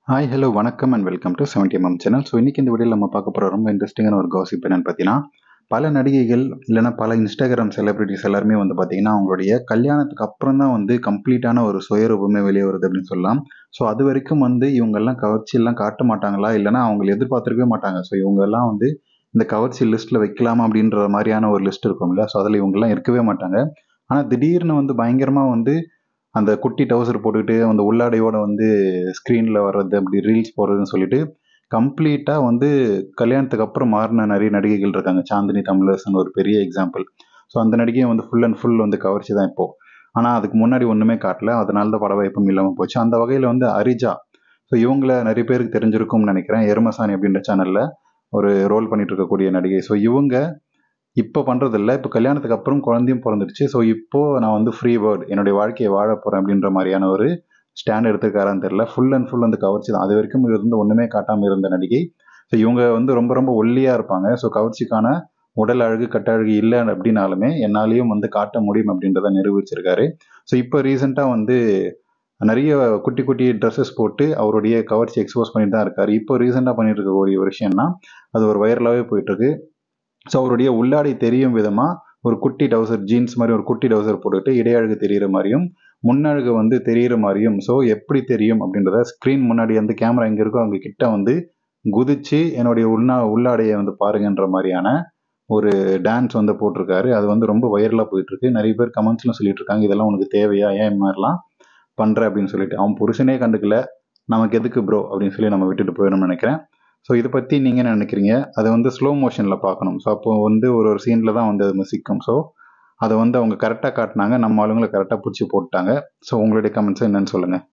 hi hello வணக்கம் and welcome to seventy MM channel so இன்றைக்கி இந்த வீடியோவில் நம்ம பார்க்க போகிற ரொம்ப இன்ட்ரெஸ்டிங்கான ஒரு காசிப் என்னன்னு பார்த்தீங்கன்னா பல நடிகைகள் இல்லைனா பல இன்ஸ்டாகிராம் செலிபிரிட்டிஸ் எல்லாருமே வந்து பார்த்தீங்கன்னா அவங்களுடைய கல்யாணத்துக்கு அப்புறம் தான் வந்து கம்ப்ளீட்டான ஒரு சுயரூபமே வெளியே வருது அப்படின்னு சொல்லலாம் ஸோ அது வரைக்கும் வந்து இவங்கெல்லாம் கவர்ச்சி எல்லாம் காட்ட மாட்டாங்களா இல்லைனா அவங்க எதிர்பார்த்துருக்கவே மாட்டாங்க ஸோ இவங்கெல்லாம் வந்து இந்த கவர்ச்சி லிஸ்ட்டில் வைக்கலாமா அப்படின்ற மாதிரியான ஒரு லிஸ்ட் இருக்கும் இல்லையா ஸோ அதில் இவங்கெல்லாம் இருக்கவே மாட்டாங்க ஆனால் திடீர்னு வந்து பயங்கரமாக வந்து அந்த குட்டி டவுசர் போட்டுக்கிட்டு அந்த உள்ளாடையோட வந்து ஸ்க்ரீனில் வர்றது அப்படி ரீல்ஸ் போடுறதுன்னு சொல்லிட்டு கம்ப்ளீட்டாக வந்து கல்யாணத்துக்கு அப்புறம் மாறின நிறைய நடிகைகள் இருக்காங்க சாந்தினி தமிழரசன் ஒரு பெரிய எக்ஸாம்பிள் ஸோ அந்த நடிகையை வந்து ஃபுல் அண்ட் ஃபுல் வந்து கவர்ச்சி தான் இப்போது ஆனால் அதுக்கு முன்னாடி ஒன்றுமே காட்டல அதனால தான் பட வாய்ப்பும் இல்லாமல் போச்சு அந்த வகையில் வந்து அரிஜா ஸோ இவங்கள நிறைய பேருக்கு தெரிஞ்சிருக்கும்னு நினைக்கிறேன் எருமசாணி அப்படின்ற சேனலில் ஒரு ரோல் பண்ணிட்டு இருக்கக்கூடிய நடிகை ஸோ இவங்க இப்போ பண்ணுறதில்ல இப்போ கல்யாணத்துக்கு அப்புறம் குழந்தையும் பிறந்துடுச்சு ஸோ இப்போது நான் வந்து ஃப்ரீ வேர்ட் என்னுடைய வாழ்க்கையை வாழ போகிறேன் அப்படின்ற மாதிரியான ஒரு ஸ்டாண்ட் எடுத்துக்காரான்னு தெரியல ஃபுல் அண்ட் ஃபுல் அந்த கவர்ச்சி தான் அது வரைக்கும் இது வந்து ஒன்றுமே காட்டாமல் இருந்த நடிகை ஸோ இவங்க வந்து ரொம்ப ரொம்ப ஒல்லியாக இருப்பாங்க ஸோ கவர்ச்சிக்கான உடல் அழகு கட்டழகு இல்லை அப்படின்னாலுமே என்னாலையும் வந்து காட்ட முடியும் அப்படின்றத நிரூபிச்சிருக்காரு ஸோ இப்போ ரீசெண்டாக வந்து நிறைய குட்டி குட்டி ட்ரெஸ்ஸஸ் போட்டு அவருடைய கவர்ச்சி எக்ஸ்போஸ் பண்ணிட்டு தான் இருக்காரு இப்போ ரீசெண்டாக பண்ணிட்டு இருக்கக்கூடிய ஒரு விஷயம்னா அது ஒரு வைரலாகவே போயிட்டு இருக்கு ஸோ அவருடைய உள்ளாடை தெரியும் விதமாக ஒரு குட்டி டவுசர் ஜீன்ஸ் மாதிரி ஒரு குட்டி டவுசர் போட்டுட்டு இடையழகு தெரிகிற மாதிரியும் முன்னழகு வந்து தெரிகிற மாதிரியும் ஸோ எப்படி தெரியும் அப்படின்றத ஸ்க்ரீன் முன்னாடி வந்து கேமரா எங்கே இருக்கோ அங்கே கிட்ட வந்து குதிச்சு என்னுடைய உள்நா உள்ளாடையை வந்து பாருங்கன்ற மாதிரியான ஒரு டான்ஸ் வந்து போட்டிருக்காரு அது வந்து ரொம்ப வைரலாக போயிட்டு இருக்கு நிறைய பேர் கமெண்ட்ஸ்லாம் சொல்லிட்டு இருக்காங்க இதெல்லாம் உனக்கு தேவையா ஏன் இந்த மாதிரிலாம் பண்ணுற அப்படின்னு சொல்லிட்டு அவன் புருஷனே கண்டுக்கல நமக்கு எதுக்கு ப்ரோ அப்படின்னு சொல்லி நம்ம விட்டுட்டு போயிடணும்னு நினைக்கிறேன் ஸோ இதை பற்றி நீங்கள் என்ன நினைக்கிறீங்க அதை வந்து ஸ்லோ மோஷனில் பார்க்கணும் ஸோ அப்போ வந்து ஒரு ஒரு சீனில் தான் வந்து அது சிக்கும் ஸோ அதை வந்து அவங்க கரெக்டாக காட்டினாங்க நம்ம ஆளுங்களை கரெக்டாக பிடிச்சி போட்டாங்க ஸோ உங்களுடைய கமெண்ட்ஸ் என்னன்னு சொல்லுங்கள்